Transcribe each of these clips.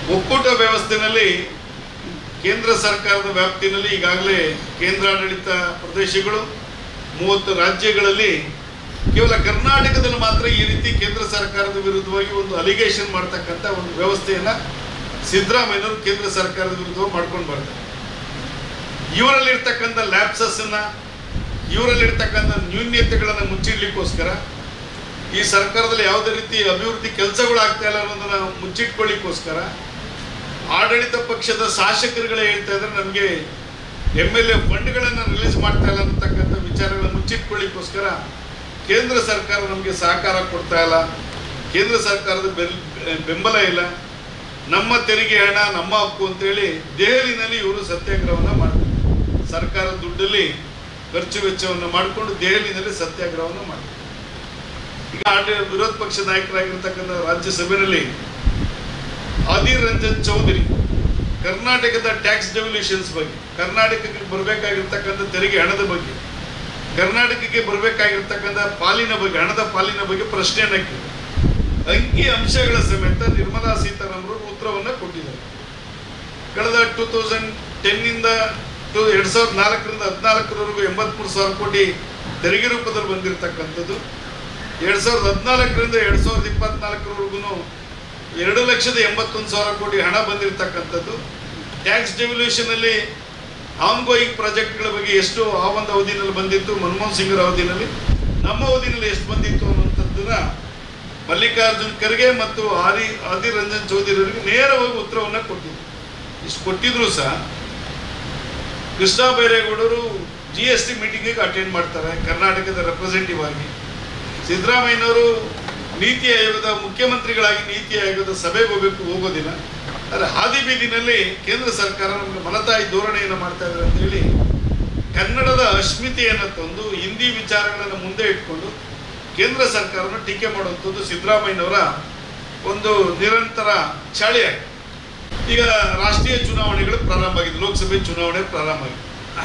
ಒಕ್ಕೂಟ ವ್ಯವಸ್ಥೆನಲ್ಲಿ ಕೇಂದ್ರ ಸರ್ಕಾರದ ವ್ಯಾಪ್ತಿನಲ್ಲಿ ಈಗಾಗಲೇ ಕೇಂದ್ರಾಡಳಿತ ಪ್ರದೇಶಗಳು ಮೂವತ್ತು ರಾಜ್ಯಗಳಲ್ಲಿ ಕೇವಲ ಕರ್ನಾಟಕದಲ್ಲಿ ಮಾತ್ರ ಈ ರೀತಿ ಕೇಂದ್ರ ಸರ್ಕಾರದ ವಿರುದ್ಧವಾಗಿ ಒಂದು ಅಲಿಗೇಷನ್ ಮಾಡ್ತಕ್ಕಂಥ ಒಂದು ವ್ಯವಸ್ಥೆಯನ್ನ ಸಿದ್ದರಾಮಯ್ಯನವರು ಕೇಂದ್ರ ಸರ್ಕಾರದ ವಿರುದ್ಧವಾಗಿ ಮಾಡ್ಕೊಂಡು ಬರ್ತಾರೆ ಇವರಲ್ಲಿರ್ತಕ್ಕಂಥ ಲ್ಯಾಪ್ಸಸ್ ಅನ್ನ ಇವರಲ್ಲಿರ್ತಕ್ಕಂಥ ನ್ಯೂನ್ಯತೆಗಳನ್ನು ಮುಚ್ಚಿಡ್ಲಿಕ್ಕೋಸ್ಕರ ಈ ಸರ್ಕಾರದಲ್ಲಿ ಯಾವುದೇ ರೀತಿ ಅಭಿವೃದ್ಧಿ ಕೆಲಸಗಳು ಆಗ್ತಾ ಇಲ್ಲ ಅನ್ನೋದನ್ನ ಮುಚ್ಚಿಟ್ಕೊಳ್ಳಿಕ್ಕೋಸ್ಕರ ಆಡಳಿತ ಪಕ್ಷದ ಶಾಸಕರುಗಳೇ ಹೇಳ್ತಾ ಇದ್ರೆ ನಮಗೆ ಎಮ್ ಎಲ್ ಎ ಫಂಡ್ಗಳನ್ನು ರಿಲೀಸ್ ಮಾಡ್ತಾ ಇಲ್ಲ ಅನ್ನತಕ್ಕಂಥ ವಿಚಾರಗಳನ್ನು ಮುಚ್ಚಿಟ್ಕೊಳ್ಳಿಕ್ಕೋಸ್ಕರ ಕೇಂದ್ರ ಸರ್ಕಾರ ನಮಗೆ ಸಹಕಾರ ಕೊಡ್ತಾ ಇಲ್ಲ ಕೇಂದ್ರ ಸರ್ಕಾರದ ಬೆಲ್ ಬೆಂಬಲ ಇಲ್ಲ ನಮ್ಮ ತೆರಿಗೆ ಹಣ ನಮ್ಮ ಹಕ್ಕು ಅಂತೇಳಿ ದೆಹಲಿನಲ್ಲಿ ಇವರು ಸತ್ಯಾಗ್ರಹವನ್ನು ಮಾಡ್ತಾರೆ ಸರ್ಕಾರದ ದುಡ್ಡಲ್ಲಿ ಖರ್ಚು ವೆಚ್ಚವನ್ನು ಮಾಡಿಕೊಂಡು ದೆಹಲಿನಲ್ಲಿ ಸತ್ಯಾಗ್ರಹವನ್ನು ಮಾಡ್ತಾರೆ ಈಗ ಆಡ- ವಿರೋಧ ಪಕ್ಷ ನಾಯಕರಾಗಿರ್ತಕ್ಕಂಥ ರಾಜ್ಯಸಭೆಯಲ್ಲಿ ಅಧೀರ್ ರಂಜನ್ ಚೌಧರಿ ಕರ್ನಾಟಕದ ಟ್ಯಾಕ್ಸ್ ಡೆವಲ್ಯೂಷನ್ಸ್ ಬಗ್ಗೆ ಕರ್ನಾಟಕಕ್ಕೆ ಬರಬೇಕಾಗಿರ್ತಕ್ಕಂಥ ತೆರಿಗೆ ಹಣದ ಬಗ್ಗೆ ಕರ್ನಾಟಕಕ್ಕೆ ಬರಬೇಕಾಗಿರ್ತಕ್ಕಂಥ ಪಾಲಿನ ಬಗ್ಗೆ ಹಣದ ಪಾಲಿನ ಬಗ್ಗೆ ಪ್ರಶ್ನೆಯನ್ನು ಕೇಳಿದರು ಅಂಕಿ ಅಂಶಗಳ ಸಮೇತ ನಿರ್ಮಲಾ ಸೀತಾರಾಮನ್ ಉತ್ತರವನ್ನು ಕೊಟ್ಟಿದ್ದಾರೆ ಕಳೆದ ಟೂ ತೌಸಂಡ್ ಟೆನ್ನಿಂದ ಟು ಎರಡು ಸಾವಿರದ ನಾಲ್ಕರಿಂದ ಹದಿನಾಲ್ಕರವರೆಗೂ ಎಂಬತ್ಮೂರು ಸಾವಿರ ಕೋಟಿ ತೆರಿಗೆ ರೂಪದಲ್ಲಿ ಬಂದಿರತಕ್ಕಂಥದ್ದು ಎರಡು ಸಾವಿರದ ಹದಿನಾಲ್ಕರಿಂದ ಎರಡು ಸಾವಿರದ ಇಪ್ಪತ್ನಾಲ್ಕರವರೆಗೂ ಎರಡು ಲಕ್ಷದ ಎಂಬತ್ತೊಂದು ಸಾವಿರ ಕೋಟಿ ಹಣ ಬಂದಿರತಕ್ಕಂಥದ್ದು ಟ್ಯಾಕ್ಸ್ ಡೆವಲ್ಯೂಷನಲ್ಲಿ ಆನ್ ಗೋಯಿಂಗ್ ಪ್ರಾಜೆಕ್ಟ್ಗಳ ಬಗ್ಗೆ ಎಷ್ಟು ಆ ಒಂದು ಅವಧಿನಲ್ಲಿ ಬಂದಿತ್ತು ಮನಮೋಹನ್ ಸಿಂಗ್ರ ಅವಧಿನಲ್ಲಿ ನಮ್ಮ ಅವಧಿನಲ್ಲಿ ಎಷ್ಟು ಬಂದಿತ್ತು ಅನ್ನುವಂಥದ್ದನ್ನ ಮಲ್ಲಿಕಾರ್ಜುನ್ ಖರ್ಗೆ ಮತ್ತು ಆರಿ ಆದಿರ್ ರಂಜನ್ ಚೌಧರಿ ಅವರಿಗೆ ನೇರವಾಗಿ ಉತ್ತರವನ್ನು ಕೊಟ್ಟಿದ್ರು ಇಷ್ಟು ಕೊಟ್ಟಿದ್ರು ಸಹ ಕೃಷ್ಣ ಬೈರೇಗೌಡರು ಜಿ ಎಸ್ ಟಿ ಮೀಟಿಂಗಿಗೆ ಅಟೆಂಡ್ ಮಾಡ್ತಾರೆ ಕರ್ನಾಟಕದ ರೆಪ್ರೆಸೆಂಟೇಟಿವ್ ಆಗಿ ಸಿದ್ದರಾಮಯ್ಯನವರು ನೀತಿ ಆಯೋಗದ ಮುಖ್ಯಮಂತ್ರಿಗಳಾಗಿ ನೀತಿ ಆಯೋಗದ ಸಭೆಗೆ ಹೋಗಬೇಕು ಹೋಗೋದಿಲ್ಲ ಆದರೆ ಹಾದಿ ಬೀದಿನಲ್ಲಿ ಕೇಂದ್ರ ಸರ್ಕಾರ ನಮಗೆ ಮಲತಾಯಿ ಧೋರಣೆಯನ್ನು ಮಾಡ್ತಾ ಇದ್ದಾರೆ ಅಂತ ಹೇಳಿ ಕನ್ನಡದ ಅಸ್ಮಿತೆಯನ್ನು ತಂದು ಹಿಂದಿ ವಿಚಾರಗಳನ್ನು ಮುಂದೆ ಇಟ್ಕೊಂಡು ಕೇಂದ್ರ ಸರ್ಕಾರವನ್ನು ಟೀಕೆ ಮಾಡುವಂಥದ್ದು ಸಿದ್ದರಾಮಯ್ಯನವರ ಒಂದು ನಿರಂತರ ಚಾಳಿಯಾಗಿದೆ ಈಗ ರಾಷ್ಟ್ರೀಯ ಚುನಾವಣೆಗಳು ಪ್ರಾರಂಭ ಆಗಿದೆ ಲೋಕಸಭೆ ಚುನಾವಣೆ ಪ್ರಾರಂಭ ಆಗಿದೆ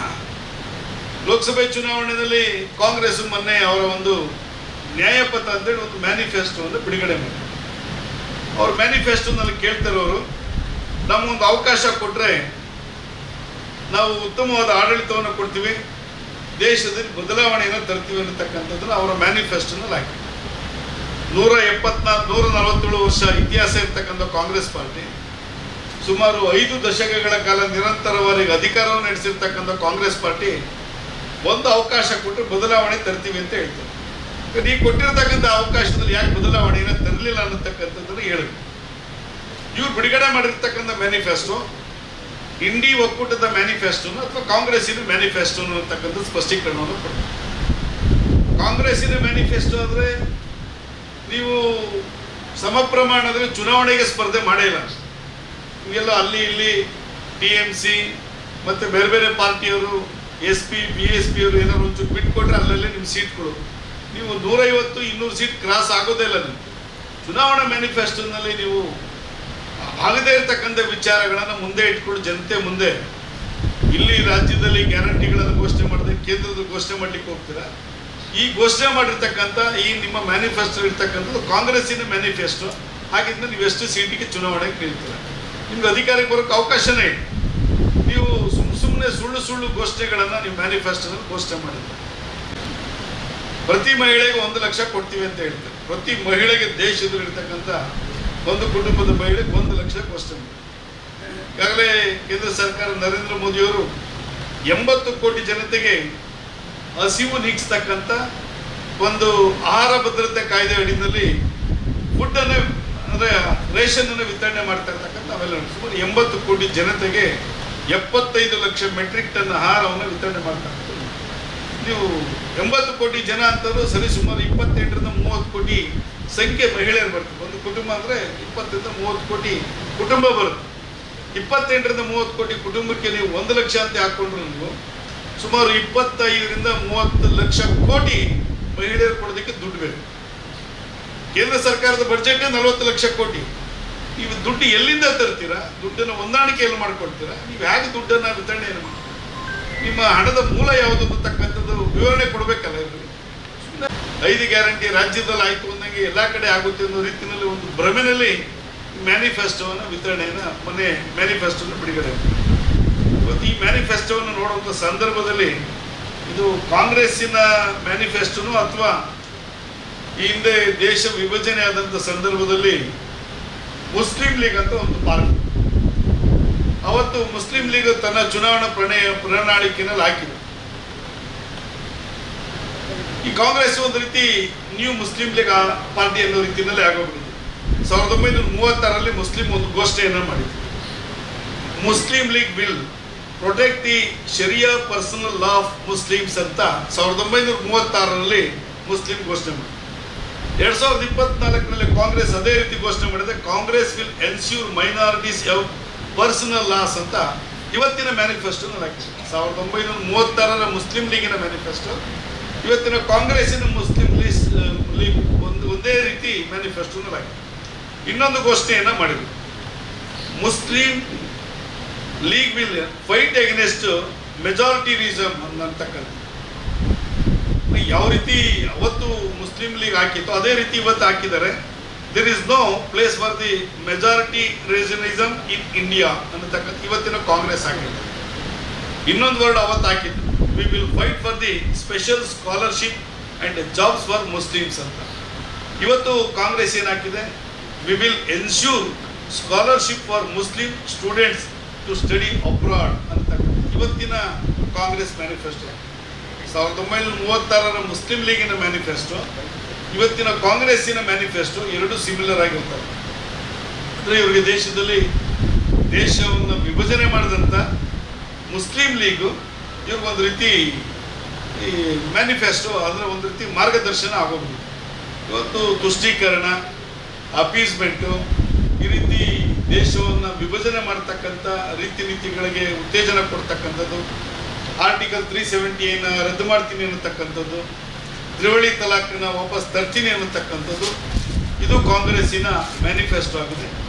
ಲೋಕಸಭೆ ಚುನಾವಣೆಯಲ್ಲಿ ಕಾಂಗ್ರೆಸ್ ಮೊನ್ನೆ ಅವರ ಒಂದು ನ್ಯಾಯಪಥ ಅಂತೇಳಿ ಒಂದು ಮ್ಯಾನಿಫೆಸ್ಟೋವನ್ನು ಬಿಡುಗಡೆ ಮಾಡಿದ್ರು ಅವ್ರ ಮ್ಯಾನಿಫೆಸ್ಟೋನಲ್ಲಿ ಕೇಳ್ತಿರೋರು ನಮಗೊಂದು ಅವಕಾಶ ಕೊಟ್ಟರೆ ನಾವು ಉತ್ತಮವಾದ ಆಡಳಿತವನ್ನು ಕೊಡ್ತೀವಿ ದೇಶದಲ್ಲಿ ಬದಲಾವಣೆಯನ್ನು ತರ್ತೀವಿ ಅನ್ನತಕ್ಕಂಥದ್ದನ್ನು ಅವರ ಮ್ಯಾನಿಫೆಸ್ಟೋನಲ್ಲಿ ಹಾಕಿ ನೂರ ಎಪ್ಪತ್ನಾಲ್ಕು ನೂರ ನಲವತ್ತೇಳು ವರ್ಷ ಇತಿಹಾಸ ಇರ್ತಕ್ಕಂಥ ಕಾಂಗ್ರೆಸ್ ಪಾರ್ಟಿ ಸುಮಾರು ಐದು ದಶಕಗಳ ಕಾಲ ನಿರಂತರವಾಗಿ ಅಧಿಕಾರವನ್ನು ನಡೆಸಿರ್ತಕ್ಕಂಥ ಕಾಂಗ್ರೆಸ್ ಪಾರ್ಟಿ ಒಂದು ಅವಕಾಶ ಕೊಟ್ಟು ಬದಲಾವಣೆ ತರ್ತೀವಿ ಅಂತ ಹೇಳ್ತಾರೆ ಈಗ ನೀವು ಕೊಟ್ಟಿರ್ತಕ್ಕಂಥ ಅವಕಾಶದಲ್ಲಿ ಯಾಕೆ ಬದಲಾವಣೆಯನ್ನು ತರಲಿಲ್ಲ ಅನ್ನತಕ್ಕಂಥದ್ದನ್ನು ಹೇಳಿದ್ರು ಇವ್ರು ಬಿಡುಗಡೆ ಮಾಡಿರ್ತಕ್ಕಂಥ ಮ್ಯಾನಿಫೆಸ್ಟೋ ಇಂಡಿ ಒಕ್ಕೂಟದ ಮ್ಯಾನಿಫೆಸ್ಟೋನು ಅಥವಾ ಕಾಂಗ್ರೆಸ್ಸಿನ ಮ್ಯಾನಿಫೆಸ್ಟೋನು ಅಂತಕ್ಕಂಥ ಸ್ಪಷ್ಟೀಕರಣವನ್ನು ಕೊಡ್ತಾರೆ ಕಾಂಗ್ರೆಸ್ಸಿನ ಮ್ಯಾನಿಫೆಸ್ಟೋ ಆದರೆ ನೀವು ಸಮ ಪ್ರಮಾಣದಲ್ಲಿ ಚುನಾವಣೆಗೆ ಸ್ಪರ್ಧೆ ಮಾಡೇ ಇಲ್ಲ ಇವೆಲ್ಲ ಅಲ್ಲಿ ಇಲ್ಲಿ ಟಿ ಎಮ್ ಸಿ ಮತ್ತು ಬೇರೆ ಬೇರೆ ಪಾರ್ಟಿಯವರು S P B S P ಅವರು ಏನಾದ್ರು ಒಂಚೂರು ಬಿಟ್ಕೊಟ್ರೆ ಅಲ್ಲಲ್ಲೇ ನಿಮ್ಮ ಸೀಟ್ಗಳು ನೀವು ನೂರೈವತ್ತು ಇನ್ನೂರು ಸೀಟ್ ಕ್ರಾಸ್ ಆಗೋದೇ ಇಲ್ಲ ನೀವು ಚುನಾವಣಾ ಮ್ಯಾನಿಫೆಸ್ಟೋನಲ್ಲಿ ನೀವು ಆಗದೇ ಇರತಕ್ಕಂಥ ವಿಚಾರಗಳನ್ನು ಮುಂದೆ ಇಟ್ಕೊಂಡು ಜನತೆ ಮುಂದೆ ಇಲ್ಲಿ ರಾಜ್ಯದಲ್ಲಿ ಗ್ಯಾರಂಟಿಗಳನ್ನು ಘೋಷಣೆ ಮಾಡಿದ್ರೆ ಕೇಂದ್ರದ ಘೋಷಣೆ ಮಾಡ್ಲಿಕ್ಕೆ ಹೋಗ್ತೀರಾ ಈ ಘೋಷಣೆ ಮಾಡಿರ್ತಕ್ಕಂಥ ಈ ನಿಮ್ಮ ಮ್ಯಾನಿಫೆಸ್ಟೋ ಇರ್ತಕ್ಕಂಥದ್ದು ಕಾಂಗ್ರೆಸ್ಸಿನ ಮ್ಯಾನಿಫೆಸ್ಟೋ ಹಾಗಿದ್ರೆ ನೀವು ಎಷ್ಟು ಸೀಟಿಗೆ ಚುನಾವಣೆಗೆ ನಿಲ್ತೀರ ನಿಮ್ಗೆ ಅಧಿಕಾರಕ್ಕೆ ಬರೋಕ್ಕೆ ಅವಕಾಶನೇ ಇಲ್ಲ ನೀವು ಸುಮ್ ಸುಮ್ಮನೆ ಸುಳ್ಳು ಸುಳ್ಳು ಘೋಷಣೆಗಳನ್ನು ನೀವು ಮ್ಯಾನಿಫೆಸ್ಟೋದಲ್ಲಿ ಘೋಷಣೆ ಮಾಡಿದ್ರೆ ಪ್ರತಿ ಮಹಿಳೆಗೆ ಒಂದು ಲಕ್ಷ ಕೊಡ್ತೀವಿ ಅಂತ ಹೇಳ್ತಾರೆ ಪ್ರತಿ ಮಹಿಳೆಗೆ ದೇಶದಲ್ಲಿರ್ತಕ್ಕಂಥ ಒಂದು ಕುಟುಂಬದ ಮಹಿಳೆಗೆ ಒಂದು ಲಕ್ಷ ಘೋಷಣೆ ಮಾಡಿದ್ದಾರೆ ಈಗಾಗಲೇ ಕೇಂದ್ರ ಸರ್ಕಾರ ನರೇಂದ್ರ ಮೋದಿಯವರು ಎಂಬತ್ತು ಕೋಟಿ ಜನತೆಗೆ ಹಸಿವು ನೀಗಿಸ್ತಕ್ಕಂಥ ಒಂದು ಆಹಾರ ಭದ್ರತೆ ಕಾಯ್ದೆ ಅಡಿನಲ್ಲಿ ಫುಡ್ಡನ್ನು ಅಂದರೆ ರೇಷನನ್ನು ವಿತರಣೆ ಮಾಡ್ತಾ ಇರ್ತಕ್ಕಂಥ ಅವೆಲ್ಲ ನೋಡಿ. ಸುಮಾರು ಎಂಬತ್ತು ಕೋಟಿ ಜನತೆಗೆ ಎಪ್ಪತ್ತೈದು ಲಕ್ಷ ಮೆಟ್ರಿಕ್ ಟನ್ ಆಹಾರವನ್ನು ವಿತರಣೆ ಮಾಡ್ತಾ ಇರ್ತಾರೆ. ನೀವು ಎಂಬತ್ತು ಕೋಟಿ ಜನ ಅಂತಂದ್ರೆ ಸರಿ ಸುಮಾರು ಇಪ್ಪತ್ತೆಂಟರಿಂದ ಮೂವತ್ತು ಕೋಟಿ ಸಂಖ್ಯೆ ಮಹಿಳೆಯರು ಬರ್ತಾರೆ ಒಂದು ಕುಟುಂಬ ಅಂದರೆ ಇಪ್ಪತ್ತರಿಂದ ಮೂವತ್ತು ಕೋಟಿ ಕುಟುಂಬ ಬರುತ್ತೆ ಇಪ್ಪತ್ತೆಂಟರಿಂದ ಮೂವತ್ತು ಕೋಟಿ ಕುಟುಂಬಕ್ಕೆ ನೀವು ಒಂದು ಲಕ್ಷ ಅಂತ ಹಾಕೊಂಡ್ರು ನೀವು ಸುಮಾರು ಇಪ್ಪತ್ತೈದರಿಂದ ಮೂವತ್ತು ಲಕ್ಷ ಕೋಟಿ ಮಹಿಳೆಯರು ಕೊಡೋದಕ್ಕೆ ದುಡ್ಡು ಬೇಕು ಕೇಂದ್ರ ಸರ್ಕಾರದ ಬಡ್ಜೆಟ್ ನಲವತ್ತು ಲಕ್ಷ ಕೋಟಿ ನೀವು ದುಡ್ಡು ಎಲ್ಲಿಂದ ತರ್ತೀರಾ ದುಡ್ಡನ್ನು ಹೊಂದಾಣಿಕೆಯಲ್ಲಿ ಮಾಡ್ಕೊಳ್ತೀರಾ ನೀವು ಹೇಗೆ ದುಡ್ಡನ್ನು ವಿತರಣೆಯನ್ನು ಮಾಡ್ತೀರಾ ನಿಮ್ಮ ಹಣದ ಮೂಲ ಯಾವುದು ಅಂತಕ್ಕಂಥದ್ದು ವಿವರಣೆ ಕೊಡಬೇಕಲ್ಲ ಇವ್ರಿಗೆ ಸುಮ್ನೆ ಐದು ಗ್ಯಾರಂಟಿ ರಾಜ್ಯದಲ್ಲಿ ಆಯ್ತು ಅಂದಂಗೆ ಎಲ್ಲ ಕಡೆ ಆಗುತ್ತೆ ಅನ್ನೋ ರೀತಿಯಲ್ಲಿ ಒಂದು ಭ್ರಮೆನಲ್ಲಿ ಮ್ಯಾನಿಫೆಸ್ಟೋವನ್ನು ವಿತರಣೆಯನ್ನು ಮೊನ್ನೆ ಮ್ಯಾನಿಫೆಸ್ಟೋವನ್ನು ಬಿಡುಗಡೆ ಮಾಡಿದ್ರು. ಇವತ್ತು ಈ ಮ್ಯಾನಿಫೆಸ್ಟೋವನ್ನು ನೋಡುವಂಥ ಸಂದರ್ಭದಲ್ಲಿ ಇದು ಕಾಂಗ್ರೆಸ್ಸಿನ ಮ್ಯಾನಿಫೆಸ್ಟೋನು ಅಥವಾ ಈ ಹಿಂದೆ ದೇಶ ವಿಭಜನೆ ಆದಂಥ ಸಂದರ್ಭದಲ್ಲಿ ಮುಸ್ಲಿಂ ಲೀಗ್ ಅಂತ ಒಂದು ಪಾರ್ಟಿ ಅವತ್ತು ಮುಸ್ಲಿಂ ಲೀಗ್ ತನ್ನ ಚುನಾವಣಾ ಪ್ರಣಯ ಪ್ರಣಾಳಿಕೆನಲ್ಲಿ ಹಾಕಿದೆ ಈ ಕಾಂಗ್ರೆಸ್ ಒಂದು ರೀತಿ ನ್ಯೂ ಮುಸ್ಲಿಂ ಲೀಗ್ ಆ ಪಾರ್ಟಿ ಅನ್ನೋ ರೀತಿಯಲ್ಲಿ ಆಗೋಗ್ಬಿಟ್ಟಿದೆ ಸಾವಿರದ ಒಂಬೈನೂರ ಮೂವತ್ತಾರಲ್ಲಿ ಮುಸ್ಲಿಂ ಒಂದು ಘೋಷಣೆಯನ್ನು ಮಾಡಿದ್ರು Muslim League will protect the sharia personal law of Muslims ಅಂತ ಸಾವಿರದ ಒಂಬೈನೂರ ಮೂವತ್ತಾರರಲ್ಲಿ ಮುಸ್ಲಿಂ ಘೋಷಣೆ ಮಾಡಿದ್ರು ಎರಡ್ ಸಾವಿರದ ಇಪ್ಪತ್ನಾಲ್ಕರಲ್ಲಿ ಕಾಂಗ್ರೆಸ್ ಅದೇ ರೀತಿ ಘೋಷಣೆ ಮಾಡಿದೆ Congress will ensure minorities personal laws ಅಂತ ಇವತ್ತಿನ ಮ್ಯಾನಿಫೆಸ್ಟೋನಲ್ಲಿ ಹಾಕಿದೆ ಸಾವಿರದ ಒಂಬೈನೂರ ಮೂವತ್ತಾರರ ಮುಸ್ಲಿಂ ಲೀಗಿನ ಮ್ಯಾನಿಫೆಸ್ಟೋ ಇವತ್ತಿನ ಕಾಂಗ್ರೆಸ್ಸಿನ ಮುಸ್ಲಿಂ ಲೀಸ್ ಲೀಗ್ ಒಂದು ಒಂದೇ ರೀತಿ ಮ್ಯಾನಿಫೆಸ್ಟೋನಲ್ಲಿ ಹಾಕಿದೆ ಇನ್ನೊಂದು ಘೋಷಣೆಯನ್ನ ಮಾಡಿದ್ರು Muslim League will fight against majoritarianism ಅನ್ನತಕ್ಕಂಥ ಯಾವ ರೀತಿ ಅವತ್ತು ಮುಸ್ಲಿಂ ಲೀಗ್ ಹಾಕಿತ್ತು ಅದೇ ರೀತಿ ಇವತ್ತು ಹಾಕಿದ್ದಾರೆ there is no place for the majoritarianism in India ಅನ್ನತಕ್ಕಂಥ ಇವತ್ತಿನ ಕಾಂಗ್ರೆಸ್ ಹಾಕಿದೆ ಇನ್ನೊಂದು ವರ್ಡ್ ಅವತ್ತು ಹಾಕಿದ್ದು we will fight for the special scholarship and jobs for Muslims ಅಂತ ಇವತ್ತು ಕಾಂಗ್ರೆಸ್ ಏನ್ ಹಾಕಿದೆ we will ensure scholarship for Muslim students to study abroad ಅಂತ ಇವತ್ತಿನ ಕಾಂಗ್ರೆಸ್ ಮ್ಯಾನಿಫೆಸ್ಟೋ ಸಾವಿರದ ಒಂಬೈನೂರ ಮೂವತ್ತಾರರ ಮುಸ್ಲಿಂ ಲೀಗಿನ ಮ್ಯಾನಿಫೆಸ್ಟೋ ಇವತ್ತಿನ ಕಾಂಗ್ರೆಸ್ಸಿನ ಮ್ಯಾನಿಫೆಸ್ಟೋ ಎರಡು ಸಿಮಿಲರ್ ಆಗಿರ್ತವೆ ಅಂದರೆ ಇವರಿಗೆ ದೇಶದಲ್ಲಿ ದೇಶವನ್ನು ವಿಭಜನೆ ಮಾಡಿದಂಥ ಮುಸ್ಲಿಂ ಲೀಗು ಇವ್ರಿಗೊಂದು ರೀತಿ ಈ ಮ್ಯಾನಿಫೆಸ್ಟೋ ಅಂದರೆ ಒಂದು ರೀತಿ ಮಾರ್ಗದರ್ಶನ ಆಗೋಗ್ಬಿಟ್ಟು ಇವತ್ತು ತುಷ್ಟೀಕರಣ ಅಪೀಸ್ಮೆಂಟು ಈ ರೀತಿ ದೇಶವನ್ನು ವಿಭಜನೆ ಮಾಡ್ತಕ್ಕಂಥ ರೀತಿ ನೀತಿಗಳಿಗೆ ಉತ್ತೇಜನ ಕೊಡ್ತಕ್ಕಂಥದ್ದು ಆರ್ಟಿಕಲ್ ತ್ರೀ ಸೆವೆಂಟಿಯನ್ನ ರದ್ದು ಮಾಡ್ತೀನಿ ಅನ್ನತಕ್ಕಂಥದ್ದು ತ್ರಿವಳಿ ತಲಾಖನ ವಾಪಸ್ ತರ್ತೀನಿ ಅನ್ನತಕ್ಕಂಥದ್ದು ಇದು ಕಾಂಗ್ರೆಸ್ಸಿನ ಮ್ಯಾನಿಫೆಸ್ಟೋ ಆಗಿದೆ